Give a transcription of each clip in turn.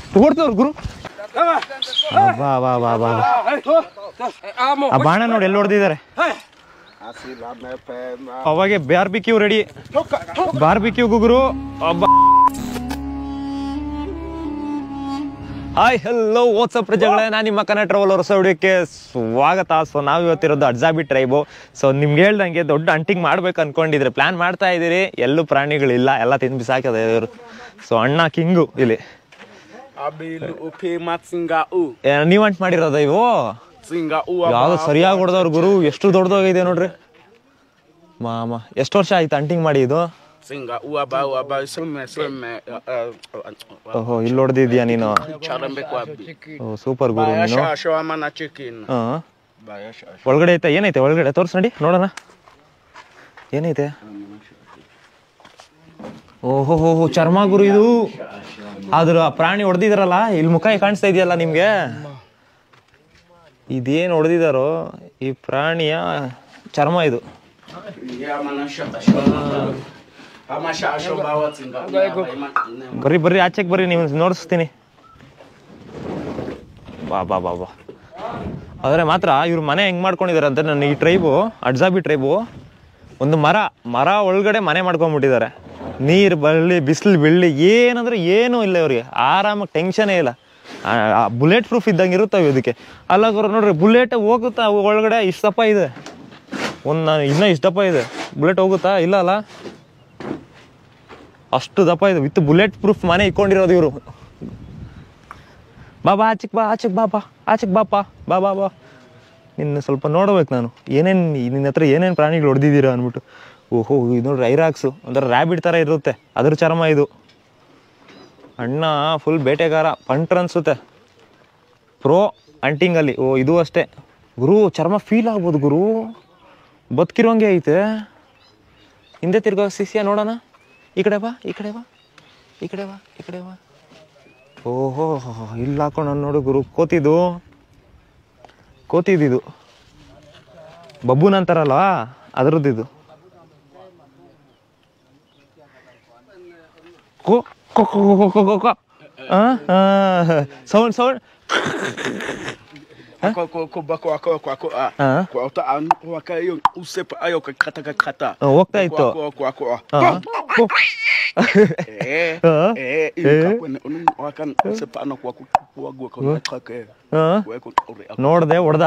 ಓಡ್ತವ್ರು ಗುರು ಬಾ ಬಾ ಬಾ ಬಾ ಆ ಬಾಣ ನೋಡಿ ಎಲ್ಲಿ ಹೊಡೆದಿದ್ದಾರೆ ಅವಾಗೆ ಬಾರ್ಬಿಕ್ಯೂ ರೆಡಿ ಬಾರ್ಬಿಕ್ಯೂ ಗುರು ಅಬ್ಬಾ ಹಾಯ್ ಹಲೋ ವಾಟ್ಸಪ್ ಪ್ರಜೆಗಳೇ ನಾನು ನಿಮ್ಮ ಕನ್ನಡ ಟ್ರಾವೆಲ್ ಹೊಸ ವಿಡಿಯೋಕ್ಕೆ ಸ್ವಾಗತ ಸೊ ನಾವು ಇವತ್ತಿರೋದು ಅಡ್ಜಾಬಿ ಟ್ರೈಬು ಸೊ ನಿಮ್ಗೆ ಹೇಳ್ದಂಗೆ ದೊಡ್ಡ ಅಂಟಿಂಗ್ ಮಾಡ್ಬೇಕು ಅನ್ಕೊಂಡಿದ್ರೆ ಪ್ಲಾನ್ ಮಾಡ್ತಾ ಇದ್ದೀರಿ ಎಲ್ಲೂ ಪ್ರಾಣಿಗಳಿಲ್ಲ ಎಲ್ಲ ತಿಂದು ಬಿಸಾಕಿದೆ ಇವರು ಸೊ ಅಣ್ಣ ಕಿಂಗು ಇಲ್ಲಿ Abilu upe matsinga u. ಏ, ನೀವ್ ಅಂಟ್ ಮಾಡಿರೋದ ಇವು Singa u ಯಾವ್ದು ಸರಿಯಾಗಿ ಹೊಡೆದವ್ರು ಗುರು ಎಷ್ಟು ದೊಡ್ಡದಾಗಿದೆ ನೋಡ್ರಿ ಮಾಮ ಎಷ್ಟು ವರ್ಷ ಆಯ್ತು ಅಂಟಿಂಗ್ ಮಾಡಿ ಇದು Singa u aba u aba some some ಓಹೋ ಇಲ್ಲಿ ಹೊಡೆದಿದ್ಯಾ ನೀನು charambe kwa bi. ಓ ಸೂಪರ್ ಗುರು Baya ನೀನು sha sha mana chicken. ಹಾ Baya sha. ಒಳಗಡೆ ಐತೆ ಏನೈತೆ ಒಳಗಡೆ ತೋರ್ಸ್ ನಡಿ ನೋಡೋಣ ಏನೈತೆ ಓಹೋ ಹೋ ಹೋ ಚರ್ಮ ಗುರು ಇದು ಅದ್ರ ಆ ಪ್ರಾಣಿ ಹೊಡೆದಿದಾರಲ್ಲ ಇಲ್ಲಿ ಮುಖ ಕಾಣಿಸ್ತಾ ಇದೆಯಲ್ಲ ನಿಮ್ಗೆ ಇದೇನು ಹೊಡೆದಿದಾರೋ ಈ ಪ್ರಾಣಿಯ ಚರ್ಮ ಇದು Ya mana sha sha. Ama sha sha bawa singa. ಬರ್ರಿ ಬರ್ರಿ ಆಚೆಗೆ ಬರ್ರಿ ನೀವು ನೋಡಿಸ್ತೀನಿ ಬಾ ಬಾ ಬಾ ಬಾ ಆದರೆ ಮಾತ್ರ ಇವ್ರ ಮನೆ ಹೆಂಗ್ ಮಾಡ್ಕೊಂಡಿದ್ದಾರೆ ಅಂತ ನನ್ನ ಈ ಟ್ರೈಬು ಅಡ್ಜಾಬಿ ಟ್ರೈಬು ಒಂದು ಮರ ಮರ ಒಳಗಡೆ ಮನೆ ಮಾಡ್ಕೊಂಡ್ಬಿಟ್ಟಿದ್ದಾರೆ ನೀರು ಬಳ್ಳಿ ಬಿಸಿಲು ಬೆಳ್ಳಿ ಏನಂದ್ರೆ ಏನೂ ಇಲ್ಲ ಇವ್ರಿಗೆ ಆರಾಮಾಗಿ ಟೆನ್ಷನೇ ಇಲ್ಲ ಬುಲೆಟ್ ಪ್ರೂಫ್ ಇದ್ದಂಗೆ ಇರುತ್ತವೆ ಇದಕ್ಕೆ ಅಲ್ಲ ಗುರು ನೋಡ್ರಿ ಬುಲೆಟ್ ಹೋಗುತ್ತಾ ಒಳಗಡೆ ಇಷ್ಟು ದಪ್ಪ ಇದೆ ಒಂದು ಇನ್ನೂ ಇಷ್ಟು ದಪ್ಪ ಇದೆ ಬುಲೆಟ್ ಹೋಗುತ್ತಾ ಇಲ್ಲ ಅಲ್ಲ ಅಷ್ಟು ದಪ್ಪ ಇದೆ ವಿತ್ ಬುಲೆಟ್ ಪ್ರೂಫ್ ಮನೆ ಇಟ್ಕೊಂಡಿರೋದು ಇವರು ಬಾ ಬಾ ಆಚೆಗೆ ಬಾ ಆಚೆಗೆ ಬಾ ಬಾ ಆಚೆಗೆ ಬಾಪ ಬಾ ಬಾ ಬಾ ನಿನ್ನ ಸ್ವಲ್ಪ ನೋಡ್ಬೇಕು ನಾನು ಏನೇನು ನಿನ್ನ ಹತ್ರ ಏನೇನು ಪ್ರಾಣಿಗಳು ಹೊಡೆದಿದ್ದೀರಾ ಅಂದ್ಬಿಟ್ಟು ಓಹೋ ಇದು ನೋಡ್ರಿ ಐರಾಕ್ಸು ಒಂಥರ ರ್ಯಾಬಿಟ್ ಥರ ಇರುತ್ತೆ ಅದ್ರ ಚರ್ಮ ಇದು ಅಣ್ಣ ಫುಲ್ ಬೇಟೆಗಾರ ಪಂಟ್ರ್ ಅನ್ಸುತ್ತೆ ಪ್ರೋ ಅಂಟಿಂಗಲ್ಲಿ ಓ ಇದು ಅಷ್ಟೇ ಗುರು ಚರ್ಮ ಫೀಲ್ ಆಗ್ಬೋದು ಗುರು ಬದುಕಿರೋಂಗೆ ಐತೆ ಹಿಂದೆ ತಿರ್ಗೋ ಸಿಸಿಯ ನೋಡೋಣ ಈ ಕಡೆ ಬಾ ಈ ಕಡೆ ಬಾ ಈ ಕಡೆ ಬಾ ಈ ಕಡೆ ಬಾ ಓಹೋ ಇಲ್ಲಿ ಹಾಕೊಂಡು ನೋಡು ಗುರು ಕೋತಿದು ಕೋತಿದಿದು ಬಬ್ಬುನ್ ಅಂತಾರಲ್ಲ ಅದ್ರದ್ದು ಕೋ ಕೋ ಕೋ ಕೋ ಕೋ ಕೋ ಕೋ sound sound Ko ko ko ba ko ko ko ko ah. ಹಾ Ko ta an ko ka yo usepa ayo ka kata ka kata. ಹೋಗ್ತಾ ಇತ್ತು Ko ko ko. ಹಾ. ಕೋ. Eh. ಹಾ. Eh. Eh. Ka ko ne onu akan usepa ano ko ko ko go ko ka ka. ಹಾ Ko ko ore. ನೋಡ್ದೆ ಹೊಡ್ದ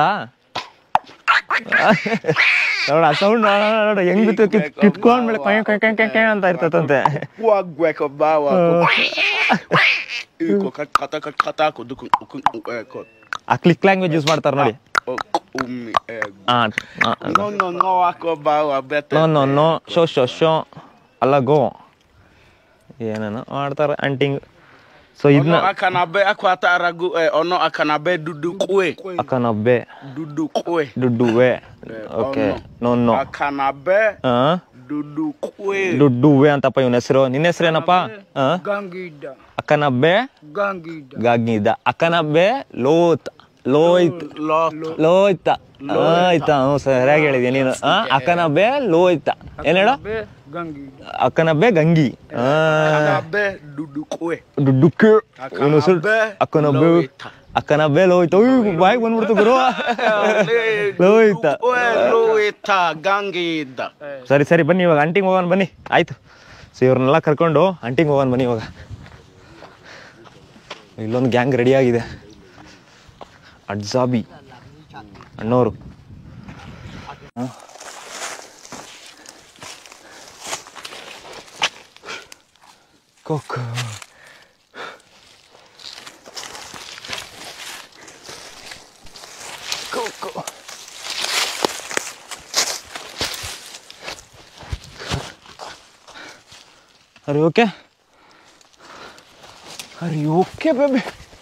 ನೋಡ sound ನೋಡ ಹೆಂಗ್ ಬಿತ್ತು ಕಿತ್ ಕಿತ್ಕೊಂಡ್ಮೇಲೆ ಕೈ ಕೈ ಕೈ ಕೈ ಕೈ ಅಂತ ಇರ್ತದಂತೆ Wa gwe ko ba wa ko. Ko ka kata ka kata ko du ko ko ko. ಆ ಕ್ಲಿಕ್ ಲ್ಯಾಂಗ್ವೇಜ್ ಯೂಸ್ ಮಾಡ್ತಾರೆ ನೋಡಿ Umi eh. ಆ No no no ako ba wa better. ನೋ ನೋ ನೋ ಶೋ ಶೋ ಶೋ ಅಲ್ಲ ಗೋ ಏನೇನೋ ಮಾಡ್ತಾರೆ ಅಂಟಿಂಗ್ ಸೊ ಇದನ್ನ Ono akana be akwata aragu eh ono akana be dudu kwe. ಅಕ್ಕನೊಬ್ಬೆ Dudu kwe. ದುಡ್ಡುವೆ okay no no Akana be ಹಾ dudu kwe. ದುಡ್ಡುವೆ ಅಂತಪ್ಪ ಇವನ ಹೆಸರು ನಿನ್ನ ಹೆಸರೇನಪ್ಪ ಹಾ Gangida. ಅಕ್ಕನಬ್ಬೆ Gangida. ಗಾಗಿದ ಅಕ್ಕನಬ್ಬೆ ಲೋತ್ ಲೋಯ್ತ್ Lot. ಲೋಯ್ತ ಆಯ್ತಾ ಹ್ಞೂ ಸರಿಯಾಗಿ ಹೇಳಿದ್ಯಾ ನೀನು ಆ, ಅಕ್ಕನಬ್ಬೆ ಲೋಯ್ತ ಏನ್ ಹೇಳು Gangida. ಅಕ್ಕನಬ್ಬೆ ಗಂಗಿ ಆ, Akana be dudu kwe. ದುಡ್ಡುಕ್ಕೆ ಇವನು ಹೆಸರು ಅಕ್ಕನಬ್ಬೆ ಅಕ್ಕನಬ್ಬೆ ಲೋಯ್ತ. ಅಕ್ಕನಬ್ಬೆ ಲೋಯ್ತ ಬಾಯಿಗೆ ಬಂದ್ಬಿಡ್ತು ಗುರು ಲೋಯ್ತ Kwe loita gangida. ಸರಿ ಸರಿ ಬನ್ನಿ ಇವಾಗ ಅಂಟಿಂಗ್ ಹೋಗೋಣ ಬನ್ನಿ ಆಯ್ತು ಸೊ ಇವ್ರನ್ನೆಲ್ಲ ಕರ್ಕೊಂಡು ಅಂಟಿಂಗ್ ಹೋಗೋಣ ಬನ್ನಿ ಇವಾಗ ಇಲ್ಲೊಂದು ಗ್ಯಾಂಗ್ ರೆಡಿ ಆಗಿದೆ ಅಡ್ಜಾಬಿ ಅಣ್ಣವರು ಹ? Kho kho kho kho Are you okay? Are you okay, baby?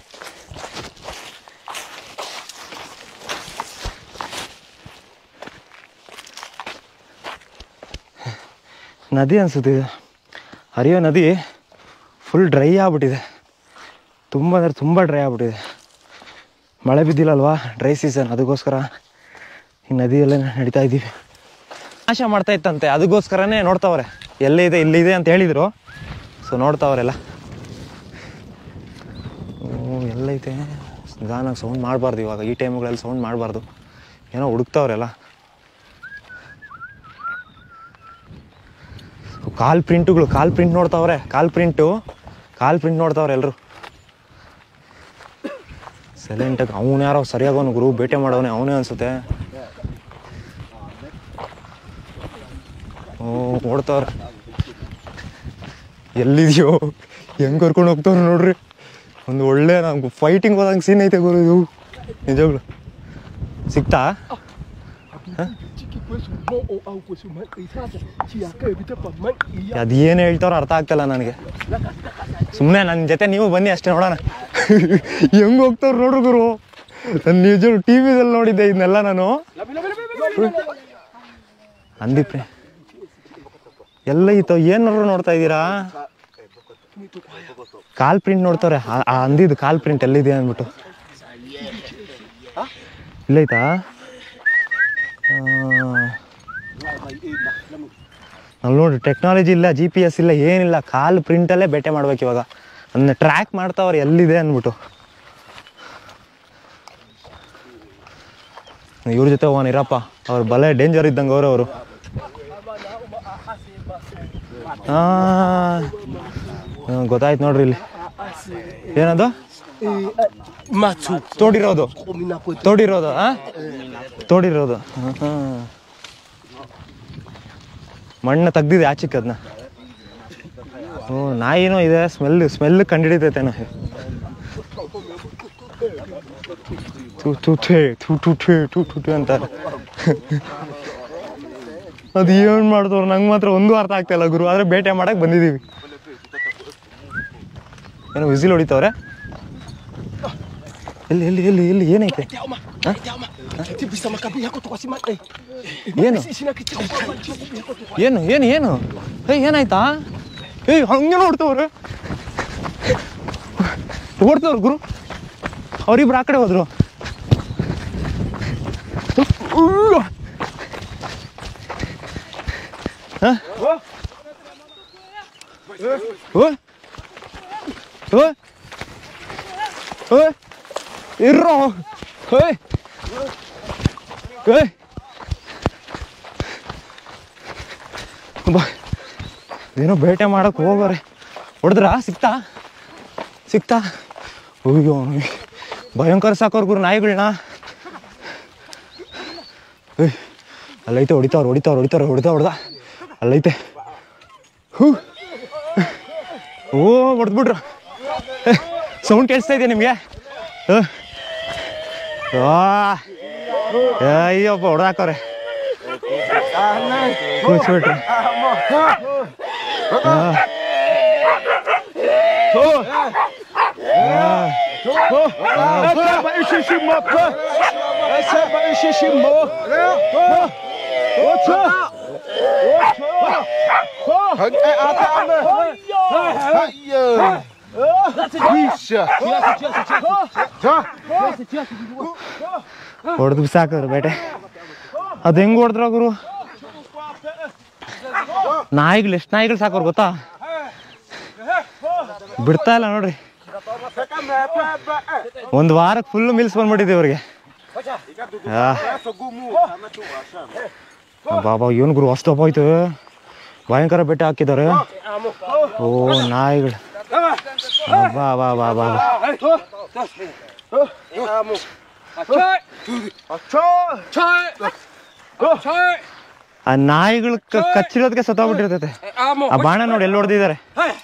ನದಿ ಅನ್ಸುತ್ತೆ ಇದು ಹರಿಯೋ ನದಿ ಫುಲ್ ಡ್ರೈ ಆಗ್ಬಿಟ್ಟಿದೆ ತುಂಬ ಅಂದರೆ ತುಂಬ ಡ್ರೈ ಆಗ್ಬಿಟ್ಟಿದೆ ಮಳೆ ಬಿದ್ದಿಲ್ಲಲ್ವಾ ಡ್ರೈ ಸೀಸನ್ ಅದಕ್ಕೋಸ್ಕರ ಈ ನದಿಯಲ್ಲೇ ನಡೀತಾ ಇದ್ದೀವಿ ನಾಶ ಮಾಡ್ತಾ ಇತ್ತಂತೆ ಅದಕ್ಕೋಸ್ಕರನೇ ನೋಡ್ತಾವ್ರೆ ಎಲ್ಲಿದೆ ಇಲ್ಲಿದೆ ಅಂತ ಹೇಳಿದ್ರು ಸೊ ನೋಡ್ತಾವ್ರೆಲ್ಲ ಎಲ್ಲೈತೆ ನಿಧಾನಾಗಿ ಸೌಂಡ್ ಮಾಡಬಾರ್ದು ಇವಾಗ ಈ ಟೈಮ್ಗಳಲ್ಲಿ ಸೌಂಡ್ ಮಾಡಬಾರ್ದು ಏನೋ ಹುಡುಕ್ತಾವ್ರೆಲ್ಲ ಕಾಲ್ ಪ್ರಿಂಟುಗಳು ಕಾಲ್ ಪ್ರಿಂಟ್ ನೋಡ್ತಾವ್ರೆ ಕಾಲ್ ಪ್ರಿಂಟು ಕಾಲ್ ಪ್ರಿಂಟ್ ನೋಡ್ತಾವ್ರೆ ಎಲ್ಲರೂ ಸೈಲೆಂಟಾಗಿ ಅವನು ಯಾರೋ ಸರಿಯಾಗೋನು ಗುರು ಬೇಟೆ ಮಾಡೋನೆ ಅವನೇ ಅನ್ಸುತ್ತೆ ಓ ಓಡ್ತಾವ್ರೆ ಎಲ್ಲಿದೆಯೋ ಹೆಂಗ್ ಕರ್ಕೊಂಡು ಹೋಗ್ತಾವ್ರೆ ನೋಡ್ರಿ ಒಂದು ಒಳ್ಳೆ ನಮ್ಗೆ ಫೈಟಿಂಗ್ ಹೋದಂಗೆ ಸೀನ್ ಐತೆ ಗುರು ಇದು ನಿಜವಾಗ್ಲು ಸಿಕ್ತಾ ಅದು ಏನು ಹೇಳ್ತಾರೋ ಅರ್ಥ ಆಗ್ತಿಲ್ಲ ನನಗೆ ಸುಮ್ಮನೆ ನನ್ನ ಜೊತೆ ನೀವು ಬನ್ನಿ ಅಷ್ಟೇ ನೋಡೋಣ ಹೆಂಗ್ ಹೋಗ್ತಾವ್ರು ನೋಡ್ರಿ ಗುರು ನಾನು ನಿಜ ಟಿ ವಿದಲ್ಲಿ ನೋಡಿದ್ದೆ ಇದನ್ನೆಲ್ಲ ನಾನು ಅಂದಿಪ್ರೆ ಎಲ್ಲ ಇತ್ತು ಏನಾರು ನೋಡ್ತಾ ಇದ್ದೀರಾ ಕಾಲ್ ಪ್ರಿಂಟ್ ನೋಡ್ತಾರೆ ಆ- ಆ ಅಂದಿದ್ದು ಕಾಲ್ ಪ್ರಿಂಟ್ ಎಲ್ಲಿದೆ ಅಂದ್ಬಿಟ್ಟು ಇಲ್ಲೈತಾ ಅಲ್ಲಿ ನೋಡಿ ಟೆಕ್ನಾಲಜಿ ಇಲ್ಲ ಜಿ ಪಿ ಎಸ್ ಇಲ್ಲ ಏನಿಲ್ಲ ಕಾಲ್ ಪ್ರಿಂಟಲ್ಲೇ ಬೇಟೆ ಮಾಡ್ಬೇಕು ಇವಾಗ ಅದನ್ನ ಟ್ರ್ಯಾಕ್ ಮಾಡ್ತಾವ್ರೆ ಎಲ್ಲಿದೆ ಅಂದ್ಬಿಟ್ಟು ಇವ್ರ ಜೊತೆ ಹೋಗೋಣ ಇರಪ್ಪ ಅವ್ರು ಬಲೆ ಡೇಂಜರ್ ಇದ್ದಂಗೆ ಅವ್ರು ಅವರು ಹಾಂ ಗೊತ್ತಾಯ್ತು ನೋಡ್ರಿ ಇಲ್ಲಿ ಏನದು Matu. ತೋಡಿರೋದು Omina po. ತೋಡಿರೋದು ಆ ತೋಡಿರೋದು ಹಾಂ ಹಾಂ ಮಣ್ಣು ತೆಗ್ದಿದೆ ಆಚೆಗೆ ಅದನ್ನ ಹ್ಞೂ ನಾಯಿನೂ ಇದೆ ಸ್ಮೆಲ್ ಸ್ಮೆಲ್ ಕಂಡಿಡಿತೈತೇನೋ ಥೂ ಥೂ ಥೇ ಥೂ ಥೂ ಥೇ ಥೂ ಥೂ ಥೇ ಅಂತಾರೆ ಅದು ಏನು ಮಾಡ್ದವ್ರು ನಂಗೆ ಮಾತ್ರ ಒಂದು ಅರ್ಥ ಆಗ್ತಾಯಿಲ್ಲ ಗುರು ಆದರೆ ಬೇಟೆ ಮಾಡಕ್ಕೆ ಬಂದಿದ್ದೀವಿ ಏನೋ ವಿಸಿಲ್ ಹೊಡಿತವ್ರೆ ಎಲ್ಲಿ ಎಲ್ಲಿ ಎಲ್ಲಿ ಎಲ್ಲಿ ಏನೈತೆ Tiama. Tiama. Ti bisa makabi yako to kwasi mat. Eh. ಏನು Sina kiti ko kwa yako to. ಏನು ಏನು ಏನು ಏಯ್ ಏನಾಯ್ತಾ ಏಯ್ ಹಂಗೆ ನೋಡ್ತವ್ರೆ ಓಡ್ತವ್ರು ಗುರು ಅವ್ರಿಬ್ರು ಆ ಕಡೆ ಹೋದ್ರು ಉವ್ವ. ಹ? ಓಯ್ ಓಯ್ ಓಯ್ ಇರ್ರೋ ಓಯ್ ಓಯ್ ಬಾ ಏನೋ ಬೇಟೆ ಮಾಡಕ್ಕೆ ಹೋಗೋರೆ ಹೊಡೆದ್ರ ಸಿಕ್ತಾ ಸಿಕ್ತಾ ಅಯ್ಯೋ ಭಯಂಕರ ಸಾಕೋರ್ ಗುರು ನಾಯಿಗಳನ್ನ ಏಯ್ ಅಲ್ಲೈತೆ ಹೊಡಿತಾವ್ರು ಹೊಡಿತಾವ್ರು ಹೊಡಿತಾವ್ರು ಹೊಡಿತಾ ಹೊಡ್ದ ಅಲ್ಲೈತೆ ಹೂ ಓ ಹೊಡೆದ್ಬಿಟ್ರು ಸೌಂಡ್ ಕೇಳಿಸ್ತಾ ಇದೆ ನಿಮಗೆ Ayyappa ಹೊಡೆದಾಕವ್ರೆ ಕೂಚ್ಬಿಟ್ರು Ba ishi shi mo pa. Asa ba ishi shi mo. Ocho. Ocho. Eh ata ama. Hayo. Wisha. ಹೊಡೆದು ಬಿಸಾಕಿದ್ರು ಬೇಟೆ ಅದು ಹೆಂಗ್ ಹೊಡೆದ್ರ ಗುರು ನಾಯಿಗಳು ಎಷ್ಟು ನಾಯಿಗಳು ಸಾಕೋರು ಗೊತ್ತಾ ಬಿಡ್ತಾ ಇಲ್ಲ ನೋಡ್ರಿ ಒಂದು ವಾರಕ್ಕೆ ಫುಲ್ ಮಿಲ್ಸ್ ಬಂದ್ಬಿಟ್ಟಿದೆ ಇವ್ರಿಗೆ ಬಾಬಾ ಏನು ಗುರು ಅಷ್ಟು ದಪ್ಪ ಆಯ್ತು ಭಯಂಕರ ಬೆಟ್ಟ ಹಾಕಿದ್ದಾರೆ ಓ ನಾಯಿಗಳು ಬಾ ಬಾ ಬಾ ಬಾ ಬಾ ಆ ನಾಯಿಗಳು ಕ- ಕಚ್ಚಿರೋದಕ್ಕೆ ಸತ್ತೋಗ್ಬಿಟ್ಟಿರ್ತೈತೆ ಆ ಬಾಣ ನೋಡಿ ಎಲ್ಲಿ ಹೊಡೆದಿದ್ದಾರೆ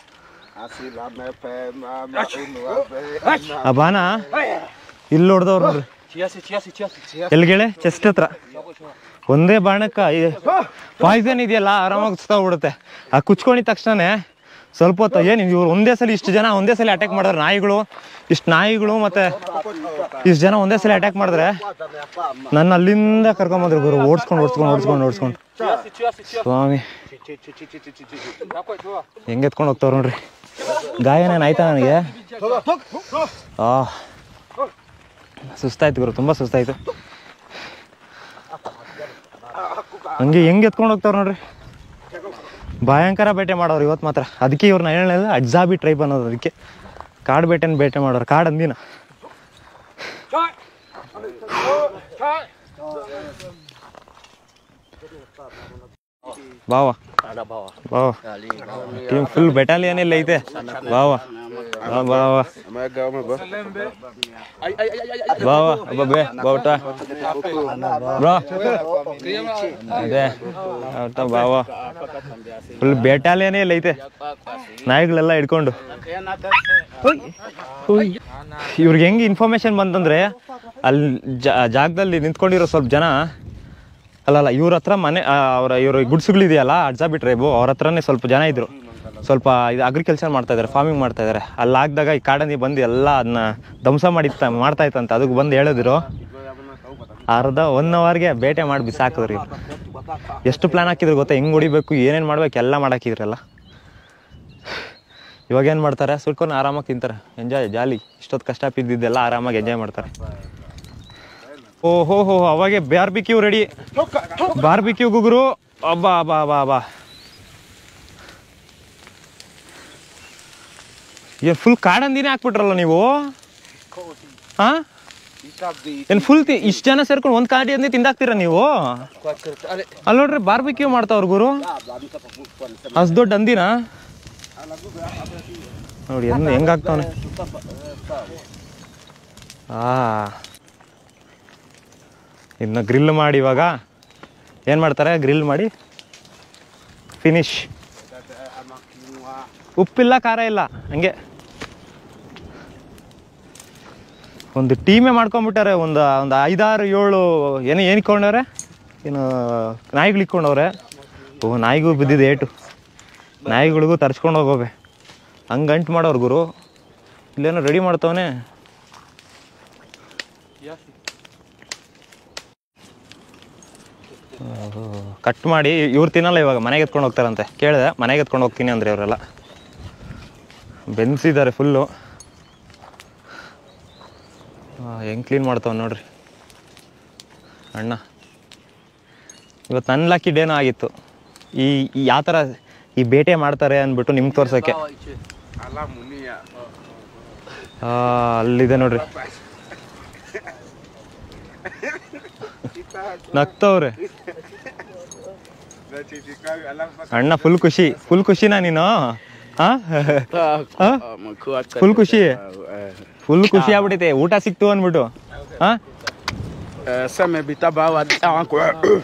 ಆ ಬಾಣ ಇಲ್ಲಿ ಹೊಡೆದವ್ರು ನೋಡ್ರಿ ಎಲ್ಲಿಗೇಳೆ ಚೆಸ್ಟ್ ಹತ್ರ ಒಂದೇ ಬಾಣಕ್ಕ ಪಾಯ್ಸನ್ ಇದೆಯಲ್ಲ ಆರಾಮಾಗಿ ಸುತ್ತೋಗ್ಬಿಡುತ್ತೆ ಆ ಕುಚ್ಕೊಂಡಿದ ತಕ್ಷಣನೇ ಸ್ವಲ್ಪ ಹೊತ್ತು ಏನು ಇವ್ರು ಒಂದೇ ಸಲ ಇಷ್ಟು ಜನ ಒಂದೇ ಸಲ ಅಟ್ಯಾಕ್ ಮಾಡಿದ್ರೆ ನಾಯಿಗಳು ಇಷ್ಟು ನಾಯಿಗಳು ಮತ್ತೆ ಇಷ್ಟು ಜನ ಒಂದೇ ಸಲ ಅಟ್ಯಾಕ್ ಮಾಡಿದ್ರೆ ನನ್ನ ಅಲ್ಲಿಂದ ಕರ್ಕೊಂಬಂದ್ರು ಗುರು ಓಡಿಸ್ಕೊಂಡು ಓಡಿಸ್ಕೊಂಡು ಓಡಿಸ್ಕೊಂಡು ಓಡಿಸ್ಕೊಂಡು ಸ್ವಾಮಿ ಹೆಂಗೆ ಎತ್ಕೊಂಡು ಹೋಗ್ತಾವ್ರು ನೋಡ್ರಿ ಗಾಯನೇನು ಆಯ್ತಾ ನನಗೆ ಆ ಸುಸ್ತಾಯ್ತು ಗುರು ತುಂಬ ಸುಸ್ತಾಯ್ತು ಹಂಗೆ ಹೆಂಗೆ ಎತ್ಕೊಂಡು ಹೋಗ್ತಾವ್ರು ನೋಡ್ರಿ ಭಯಂಕರ ಬೇಟೆ ಮಾಡೋರು ಇವತ್ತು ಮಾತ್ರ ಅದಕ್ಕೆ ಇವ್ರನ್ನ ಹೇಳಲಿಲ್ಲ ಅಜ್ಜಾಬಿ ಟ್ರೈಬ್ ಅನ್ನೋದು ಅದಕ್ಕೆ ಕಾಡು ಬೇಟೆನ ಬೇಟೆ ಮಾಡೋರು ಕಾಡು ಅಂದಿನ ಬಾವ Ada bawah. ಬಾವ Kali bawah. Team full battalion ಎಲ್ಲ ಐತೆ ಬಾವ ಬಾ ಬಾವ Amaga ama ba. Ay ay ay ay ay. ಬಾವ ಅಬ್ಬಬ್ಬೆ ಬಾವುಟ ಬ್ರೋ ಅದೇ ಬಾವುಟ ಬಾವ ಫುಲ್ ಬೆಟಾಲಿಯನೇ ಎಲ್ಲ ಐತೆ ನಾಯಿಗಳೆಲ್ಲ ಹಿಡ್ಕೊಂಡು ಇವ್ರಿಗೆ ಹೆಂಗೆ ಇನ್ಫಾರ್ಮೇಶನ್ ಬಂತಂದ್ರೆ ಅಲ್ಲಿ ಜಾ- ಜಾಗದಲ್ಲಿ ನಿಂತ್ಕೊಂಡಿರೋ ಸ್ವಲ್ಪ ಜನ ಅಲ್ಲಲ್ಲ ಇವ್ರ ಹತ್ರ ಮನೆ ಅವರ ಇವ್ರ ಗುಡ್ಸುಗಳಿದೆಯಲ್ಲ ಅಡ್ಜಾ ಬಿಟ್ರೇಬು ಅವ್ರ ಹತ್ರನೇ ಸ್ವಲ್ಪ ಜನ ಇದ್ರು ಸ್ವಲ್ಪ ಇದು ಅಗ್ರಿಕಲ್ಚರ್ ಮಾಡ್ತಾ ಇದ್ದಾರೆ ಫಾರ್ಮಿಂಗ್ ಮಾಡ್ತಾ ಇದ್ದಾರೆ ಅಲ್ಲಿ ಆಗ್ದಾಗ ಈ ಕಾಡಂದಿ ಬಂದು ಎಲ್ಲ ಅದನ್ನ ಧ್ವಂಸ ಮಾಡಿತ್ತ ಮಾಡ್ತಾ ಇತ್ತಂತ ಅದಕ್ಕೆ ಬಂದು ಹೇಳಿದ್ರು ಅರ್ಧ ಒನ್ ಅವರ್ಗೆ ಬೇಟೆ ಮಾಡಿ ಬಿಸಾಕಿದ್ರಿ ಇವ್ರು. ಎಷ್ಟು ಪ್ಲಾನ್ ಹಾಕಿದ್ರು ಗೊತ್ತಾ ಹೆಂಗ್ ಹೊಡಿಬೇಕು ಏನೇನು ಮಾಡ್ಬೇಕು ಎಲ್ಲ ಮಾಡಾಕಿದ್ರಲ್ಲ ಇವಾಗ ಏನು ಮಾಡ್ತಾರೆ ಸುಟ್ಕೊಂಡು ಆರಾಮಾಗಿ ತಿಂತಾರೆ ಎಂಜಾಯ್ ಜಾಲಿ ಇಷ್ಟೊತ್ತು ಕಷ್ಟ ಬಿದ್ದಿದ್ದೆಲ್ಲ ಆರಾಮಾಗಿ ಎಂಜಾಯ್ ಮಾಡ್ತಾರೆ ಓ ಹೋ ಹೋ ಅವಾಗೆ ಬಾರ್ಬಿಕ್ಯೂ ರೆಡಿ ಬಾರ್ಬಿಕ್ಯೂ ಗುಗುರು ಅಬ್ಬಾ ಅಬ್ಬಾ ಅಬ್ಬಾ ಅಬ್ಬಾ ಏನ್ ಫುಲ್ ಕಾಡಂದಿನೇ ಹಾಕ್ಬಿಟ್ರಲ್ಲ ನೀವು ಹಾ ಏನ್ ಫುಲ್ ಇಷ್ಟು ಜನ ಸೇರ್ಕೊಂಡು ಒಂದ್ ಕಾಡಿ ಅಂದಿ ತಿಂದಾಕ್ತೀರ ನೀವು ಅಲ್ಲಿ ನೋಡ್ರಿ ಬಾರ್ಬಿಕ್ಯೂ ಮಾಡ್ತಾವ್ರ ಗುರು ಅಷ್ಟು ದೊಡ್ಡ ಅಂದಿನ ನೋಡಿ ಹೆಂಗ್ ಹೆಂಗಾಗ್ತಾವನೆ ಆ ಇನ್ನು ಗ್ರಿಲ್ ಮಾಡಿ ಇವಾಗ ಏನು ಮಾಡ್ತಾರೆ ಗ್ರಿಲ್ ಮಾಡಿ ಫಿನಿಶ್ ಉಪ್ಪಿಲ್ಲ ಖಾರ ಇಲ್ಲ ಹಂಗೆ ಒಂದು ಟೀಮೇ ಮಾಡ್ಕೊಂಬಿಟ್ಟಾರೆ ಒಂದು ಒಂದು ಐದಾರು ಏಳು ಏನು ಏನು ಇಕ್ಕೊಂಡವ್ರೆ ಏನು ನಾಯಿಗಳು ಇಕ್ಕೊಂಡವ್ರೆ ಓ ನಾಯಿಗೂ ಬಿದ್ದಿದೆ ಏಟು ನಾಯಿಗಳಿಗೂ ತರ್ಸ್ಕೊಂಡು ಹೋಗೋವೆ ಹಂಗೆ ಗಂಟು ಮಾಡೋರು ಗುರು ಇಲ್ಲೇನೋ ರೆಡಿ ಮಾಡ್ತವನೆ ಕಟ್ ಮಾಡಿ ಇವ್ರು ತಿನ್ನಲ್ಲ ಇವಾಗ ಮನೆಗೆ ಎತ್ಕೊಂಡು ಹೋಗ್ತಾರಂತೆ ಕೇಳಿದೆ ಮನೆಗೆ ಎತ್ಕೊಂಡು ಹೋಗ್ತೀನಿ ಅಂದ್ರೆ ಇವರೆಲ್ಲ ಬೆನ್ಸಿದ್ದಾರೆ ಫುಲ್ಲು ಹೆಂಗೆ ಕ್ಲೀನ್ ಮಾಡ್ತಾವ ನೋಡ್ರಿ ಅಣ್ಣ ಇವತ್ತು ನನ್ನ ಲಕ್ಕಿ ಡೇನೋ ಆಗಿತ್ತು ಈ ಈ ಯಾವ ಥರ ಈ ಬೇಟೆ ಮಾಡ್ತಾರೆ ಅಂದ್ಬಿಟ್ಟು ನಿಮ್ಗೆ ತೋರ್ಸೋಕ್ಕೆ Bawah itu. Alam munia. ಆ, ಅಲ್ಲಿದೆ ನೋಡ್ರಿ ನಗ್ತವ್ರೆ Nanti dikau alam pas. ಅಣ್ಣ ಫುಲ್ ಖುಷಿ ಫುಲ್ ಖುಷಿನಾ ನೀನು ಹಾ Ah, kuat. Full ಖುಷಿ Eh, ಫುಲ್ ಖುಷಿ ಆಗ್ಬಿಟ್ಟೈತೆ ಊಟ ಸಿಕ್ತು ಅಂದ್ಬಿಟ್ಟು ಹಾ eh, sama bita bawa aku.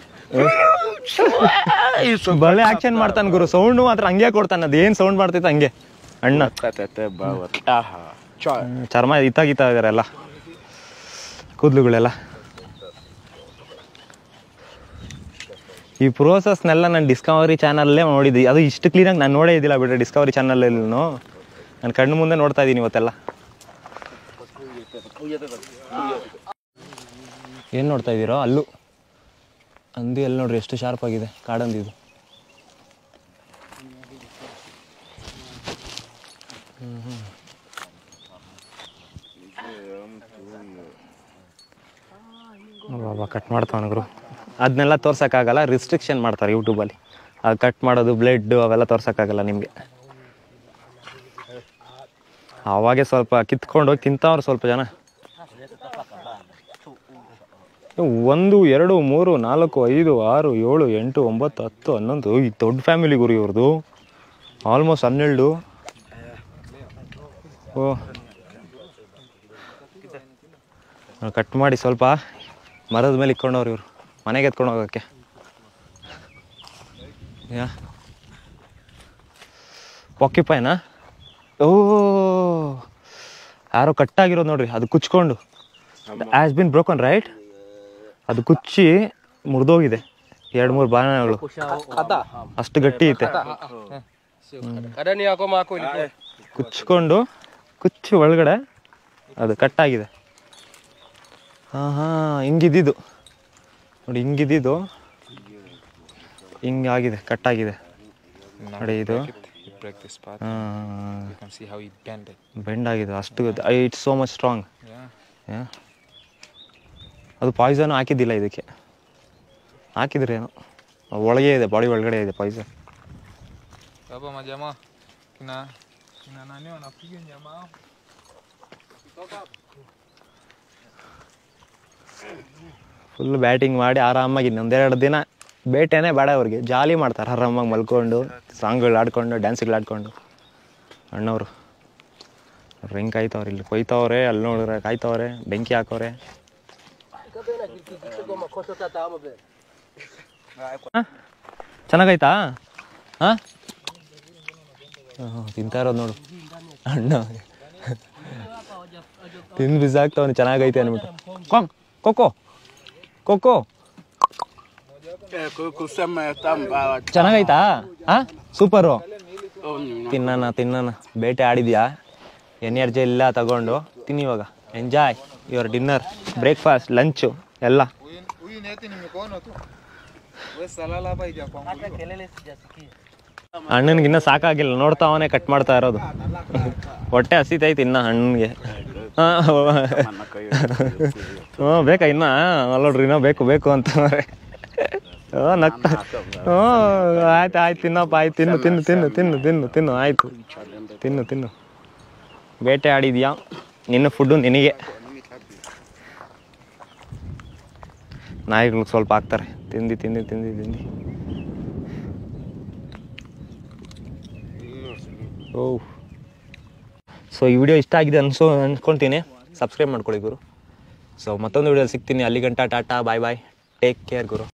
ಬಳೆ ಆಕ್ಷನ್ ಮಾಡ್ತಾನೆ ಗುರು ಸೌಂಡ್ ಮಾತ್ರ ಹಂಗೆ ಕೊಡ್ತಾನೆ ಅದೇನ್ ಸೌಂಡ್ ಮಾಡ್ತೈತೆ ಹಂಗೆ ಅಣ್ಣ Tete bawa. Aha. Coy. ಹ್ಮ್, ಚರ್ಮ ಇತ್ತಾಗಿತ್ತ ಇದಾರೆ ಎಲ್ಲ ಕೂದಲುಗಳೆಲ್ಲ ಈ ಪ್ರೋಸೆಸ್ನೆಲ್ಲ ನಾನು ಡಿಸ್ಕವರಿ ಚಾನಲ್ಲೇ ನೋಡಿದ್ದೆ ಅದು ಇಷ್ಟು ಕ್ಲೀನಾಗಿ ನಾನು ನೋಡೇ ಇದ್ದಿಲ್ಲ ಬಿಟ್ರೆ ಡಿಸ್ಕವರಿ ಚಾನಲಲ್ಲೂ ನಾನು ಕಣ್ಣು ಮುಂದೆ ನೋಡ್ತಾ ಇದ್ದೀನಿ ಇವತ್ತೆಲ್ಲ ಏನು ನೋಡ್ತಾ ಇದ್ದೀರೋ ಅಲ್ಲೂ ಅಂದಿ ಅಲ್ಲಿ ನೋಡ್ರಿ ಎಷ್ಟು ಶಾರ್ಪ್ ಆಗಿದೆ ಕಾಡಂದಿದು ಬಾಬಾ ಕಟ್ ಮಾಡ್ತಾವನ ಗುರು ಅದನ್ನೆಲ್ಲ ತೋರ್ಸೋಕ್ಕಾಗಲ್ಲ ರಿಸ್ಟ್ರಿಕ್ಷನ್ ಮಾಡ್ತಾರೆ ಯೂಟ್ಯೂಬಲ್ಲಿ ಅದು ಕಟ್ ಮಾಡೋದು ಬ್ಲಡ್ ಅವೆಲ್ಲ ತೋರ್ಸೋಕ್ಕಾಗಲ್ಲ ನಿಮಗೆ ಅವಾಗೆ ಸ್ವಲ್ಪ ಕಿತ್ಕೊಂಡು ಹೋಗಿ ತಿಂತಾವ್ರು ಸ್ವಲ್ಪ ಜನ ಒಂದು ಎರಡು ಮೂರು ನಾಲ್ಕು ಐದು ಆರು ಏಳು ಎಂಟು ಒಂಬತ್ತು ಹತ್ತು ಹನ್ನೊಂದು ಈ ದೊಡ್ಡ ಫ್ಯಾಮಿಲಿ ಗುರು ಇವ್ರದ್ದು ಆಲ್ಮೋಸ್ಟ್ ಹನ್ನೆರಡು ಓ ಕಟ್ ಮಾಡಿ ಸ್ವಲ್ಪ ಮರದ ಮೇಲೆ ಇಕ್ಕೊಂಡವ್ರು ಇವರು ಮನೆಗೆ ಎತ್ಕೊಂಡು ಹೋಗೋಕ್ಕೆ ಯಾ ಪಾಕಿಪಾಯ್ನ ಓ ಯಾರೋ ಕಟ್ಟಾಗಿರೋದು ನೋಡ್ರಿ ಅದು ಕುಚ್ಕೊಂಡು ಆಸ್ ಬಿನ್ ಬ್ರೋಕನ್ ರೈಟ್ ಅದು ಕುಚ್ಚಿ ಮುರಿದೋಗಿದೆ ಎರಡು ಮೂರು ಬಾಣಗಳು Kata. ಅಷ್ಟು ಗಟ್ಟಿ ಐತೆ Ada nih aku sama aku ini. ಕುಚ್ಕೊಂಡು ಕುಚ್ಚು ಒಳಗಡೆ ಅದು ಕಟ್ಟಾಗಿದೆ ಹಾಂ ಹಾಂ ಹಿಂಗಿದ್ದಿದ್ದು ನೋಡಿ ಹಿಂಗಿದ್ದಿದ್ದು ಹಿಂಗಾಗಿದೆ ಕಟ್ಟಾಗಿದೆ ನೋಡಿ ಇದು You break this part, ಹಾಂ you can see how he bend it. Bend ಆಗಿದೆ ಅಷ್ಟು it's so much strong Yeah. ಅದು ಪಾಯ್ಸನ್ ಹಾಕಿದ್ದಿಲ್ಲ ಇದಕ್ಕೆ ಹಾಕಿದ್ರೇನು ಒಳಗೆ ಇದೆ ಬಾಡಿ ಒಳಗಡೆ ಇದೆ poison Apa mah jama? Kena kena nanya nak pergi jama. Full batting ಮಾಡಿ ಆರಾಮಾಗಿ ಇನ್ನೊಂದೆರಡು ದಿನ ಬೇಟೆನೇ ಬೇಡ ಅವ್ರಿಗೆ ಜಾಲಿ ಮಾಡ್ತಾರೆ ಆರಾಮಾಗಿ ಮಲ್ಕೊಂಡು ಸಾಂಗ್ಗಳು ಆಡ್ಕೊಂಡು ಡ್ಯಾನ್ಸ್ಗಳು ಆಡ್ಕೊಂಡು ಅಣ್ಣವರು ಅವ್ರು ಹೆಂಗೆ ಕಾಯ್ತವ್ರೆ ಇಲ್ಲಿ ಕೊಯ್ತವ್ರೆ ಅಲ್ಲಿ ನೋಡಿದ್ರೆ ಕಾಯ್ತವ್ರೆ ಬೆಂಕಿ ಹಾಕವ್ರೆ ಹ? ಚೆನ್ನಾಗೈತಾ ಹಾಂ ತಿಂತಾ ಇರೋದು ನೋಡು ಅಣ್ಣ ತಿಂದು ಬಿಸಾಕ್ತವನು ಚೆನ್ನಾಗೈತೆ ಅನ್ಬಿಟ್ಟು ಕಾಂಗ್ ಕೊಕ್ಕೋ ಕೊಕ್ಕೋ kusema tamba ಚೆನ್ನಾಗೈತಾ ಹಾ ಸೂಪರು oh, ತಿನ್ನಣ ತಿನ್ನಣ ಬೇಟೆ ಆಡಿದ್ಯಾ ಎನರ್ಜಿ ಎಲ್ಲ ತಗೊಂಡು ತಿನ್ನಿ ಇವಾಗ enjoy your dinner breakfast lunch ಎಲ್ಲ Huyu huyu neti ni mikono tu. Wewe salala hapa ija kwa ಅಣ್ಣನಿಗೆ ಇನ್ನೂ ಸಾಕಾಗಿಲ್ಲ ನೋಡ್ತಾ ಅವನೇ ಕಟ್ ಮಾಡ್ತಾ ಇರೋದು ಹೊಟ್ಟೆ ಹಸಿತೈತಿ ಇನ್ನ ಹಣ್ಣಿಗೆ ಹ್ಞೂ ಬೇಕಾ ಇನ್ನ ಅಲ್ಲ ನೋಡ್ರಿ ಇನ್ನೂ ಬೇಕು ಬೇಕು ಅಂತಂದ್ರೆ ಹ್ಞೂ ನಗ್ತಾ ಹ್ಞೂ ಆಯ್ತು ಆಯ್ತು ತಿನ್ನಪ್ಪ ಆಯ್ತು ತಿನ್ನು ತಿನ್ನು ತಿನ್ನು ತಿನ್ನು ತಿನ್ನು ತಿನ್ನು ಆಯ್ತು ತಿನ್ನು ತಿನ್ನು ಬೇಟೆ ಆಡಿದ್ಯಾ ನಿನ್ನ ಫುಡ್ಡು ನಿನಗೆ ನಾಯಿಗಳಿಗೆ ಸ್ವಲ್ಪ ಹಾಕ್ತಾರೆ ತಿಂದು ತಿಂದು ತಿಂದು ತಿಂದು ಓಹ್ ಸೊ ಈ ವಿಡಿಯೋ ಇಷ್ಟ ಆಗಿದೆ ಅನ್ಸೋ ಅನ್ಕೊತೀನಿ ಸಬ್ಸ್ಕ್ರೈಬ್ ಮಾಡ್ಕೊಳ್ಳಿ ಗುರು ಸೊ ಮತ್ತೊಂದು ವಿಡಿಯೋ ಸಿಗ್ತೀನಿ ಅಲ್ಲಿ ಗಂಟ tata bye bye take care ಗುರು